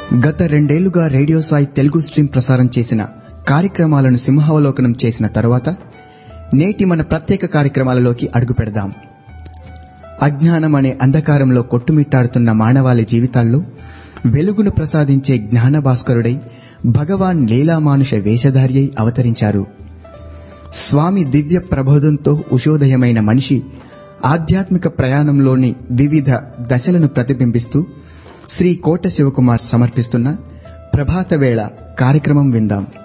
గత రెండేళ్లుగా radio Sai Telugu stream ప్రసారం చేసిన కార్యక్రమాలను సింహావలోకనం చేసిన తరువాత నేటి మన ప్రత్యేక కార్యక్రమాలలోకి అడుగు పెడదాం అజ్ఞానం అనే అంధకారంలో కొట్టుమిట్టాడుతున్న మానవాళి జీవితాల్లో వెలుగును ప్రసాదించే జ్ఞాన భాస్కరుడై భగవాన్ లీలామానుష వేషధార్యై అవతరించారు స్వామి దివ్య ప్రబోధంతో ఉషోదయమైన మనిషి ఆధ్యాత్మిక ప్రయాణంలోని వివిధ దశలను ప్రతిబింబిస్తూ శ్రీ కోట శివకుమార్ సమర్పిస్తున్న ప్రభాత వేళ కార్యక్రమం విందాం